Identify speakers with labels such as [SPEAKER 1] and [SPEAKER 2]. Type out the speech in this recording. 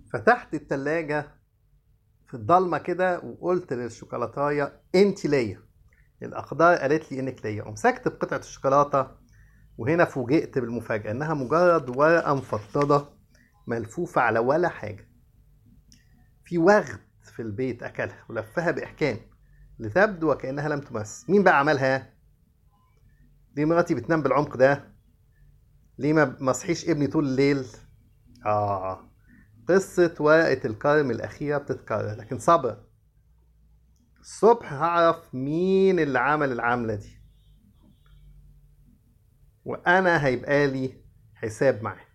[SPEAKER 1] فتحت التلاجة في الضلمة كده وقلت للشوكولاتاية انت ليا الأقدار قالت لي انك ليا ومسكت بقطعة الشوكولاتة وهنا فوجئت بالمفاجأة انها مجرد ورقة مفضضة ملفوفة على ولا حاجة في وغد في البيت أكلها ولفها بإحكام لتبدو وكأنها لم تمس مين بقى عملها؟ ليه مراتي بتنام بالعمق ده؟ ليه ما ما صحيش ابني طول الليل؟ آه قصة ورقة الكرم الأخيرة بتتكرر لكن صبر الصبح هعرف مين اللي عمل العملة دي وأنا هيبقى لي حساب معاه